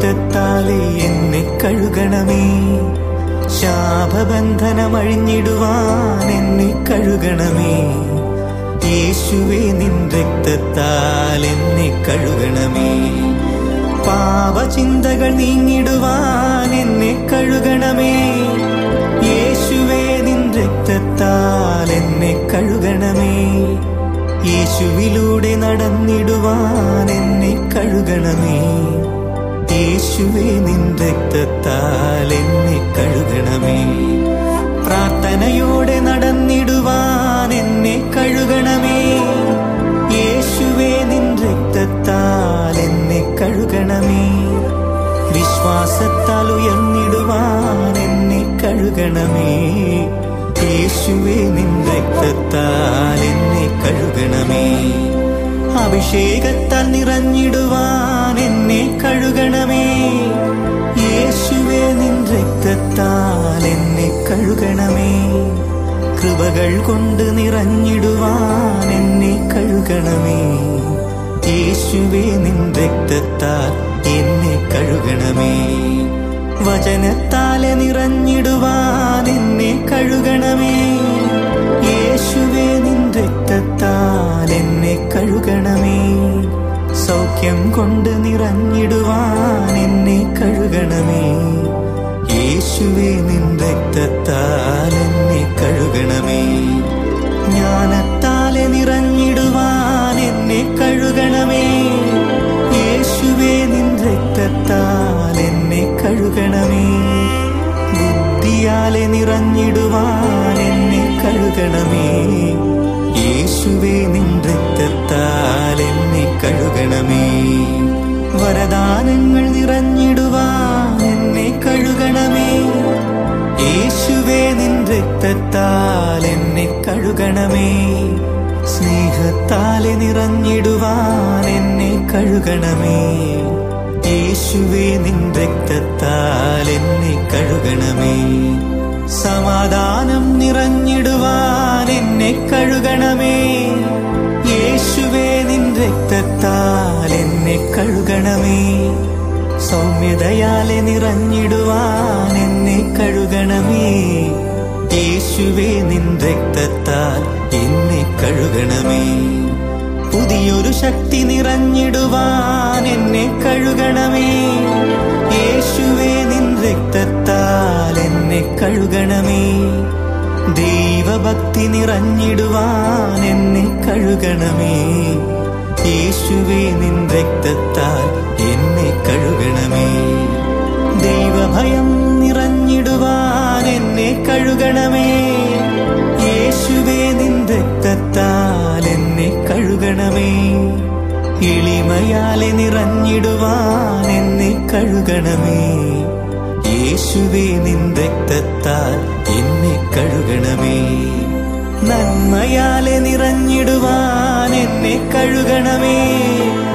രക്തത്താലെ എന്നെ കഴുകണമേ ശാപബന്ധനമഴിഞ്ഞിടുവാൻ എന്നെ കഴുകണമേ യേശുവേ നിൻ രക്തത്താൽ എന്നെ കഴുകണമേ പാപചിന്തകൾ നീങ്ങിടുവാൻ എന്നെ കഴുകണമേ യേശുവേ നിൻ രക്തത്താൽ എന്നെ കഴുകണമേ യേശുവിലൂടെ നടന്നിടുവാൻ എന്നെ കഴുകണമേ യേശുവേ നിൻ രക്തത്താൽ എന്നെ കഴുകണമേ പ്രാർത്ഥനയോടെ നടന്നിടുവാൻ എന്നെ കഴുകണമേ യേശുവേ നിൻ രക്തത്താൽ എന്നെ കഴുകണമേ വിശ്വാസത്താൽ ഉയർന്നിടുവാൻ എന്നെ കഴുകണമേ യേശുവേ നിൻ രക്തത്താൽ എന്നെ കഴുകണമേ അഭിഷേകത്താൽ നിറഞ്ഞിടുവാൻ എന്നെ കഴുകണമേ യേശുവേ നിൻ രക്തത്താൽ എന്നെ കഴുകണമേ കൃപകൾ കൊണ്ട് നിറഞ്ഞിടുവാൻ എന്നെ കഴുകണമേ യേശുവേ നിൻ രക്തത്താൽ എന്നെ കഴുകണമേ വചനത്താലെ നിറഞ്ഞിടുവാൻ എന്നെ കഴുകണമേ യേശുവേ നിൻ രക്തത്താൽ എന്നെ കഴുകണമേ സൗഖ്യം കൊണ്ട് നിറഞ്ഞിടുവാൻ എന്നെ കഴുകണമേ യേശുവേ നിൻ രക്തത്താൽ എന്നെ കഴുകണമേ ജ്ഞാനത്താലെ നിറഞ്ഞിടുവാൻ എന്നെ കഴുകണമേ യേശുവേ നിൻ രക്തത്താൽ എന്നെ കഴുകണമേ ബുദ്ധിയാലെ നിറഞ്ഞിടുവാൻ എന്നെ കഴുകണമേ യേശുവേ നിൻ രക്തത്താൽ എന്നെ കഴുകണമേ വരദാനങ്ങൾ നിറഞ്ഞിടുവാൻ എന്നെ കഴുകണമേ യേശുവേ നിൻ രക്തത്താൽ എന്നെ കഴുകണമേ സ്നേഹത്താലെ നിറഞ്ഞിടുവാൻ എന്നെ കഴുകണമേ യേശുവേ നിൻ രക്തത്താൽ എന്നെ കഴുകണമേ സമാധാനം നിറഞ്ഞിടുവാൻ എന്നെ കഴുകണമേ യേശുവേ നിൻ രക്തത്താൽ എന്നെ കഴുകണമേ സൗമ്യതയാലെ നിറഞ്ഞിടുവാൻ എന്നെ കഴുകണമേ യേശുവേ നിൻ രക്തത്താൽ എന്നെ കഴുകണമേ പുതിയൊരു ശക്തി നിറഞ്ഞിടുവാൻ എന്നെ കഴുകണമേ യേശുവേ നിൻ രക്തത്താൽ എന്നെ കഴുകണമേ ദൈവഭക്തി നിറഞ്ഞിടുവാൻ എന്നെ കഴുകണമേ യേശുവേ നിൻ രക്തത്താൽ എന്നെ കഴുകണമേ ദൈവഭയം നിറഞ്ഞിടുവാൻ എന്നെ കഴുകണമേ യേശുവേ നിൻ രക്തത്താൽ എന്നെ കഴുകണമേ എളിമയാലെ നിറഞ്ഞിടുവാൻ എന്നെ കഴുകണമേ യേശുവേ നിൻ രക്തത്താൽ എന്നെ കഴുകണമേ നന്മയാലെ നിറഞ്ഞിടുവാൻ എന്നെ കഴുകണമേ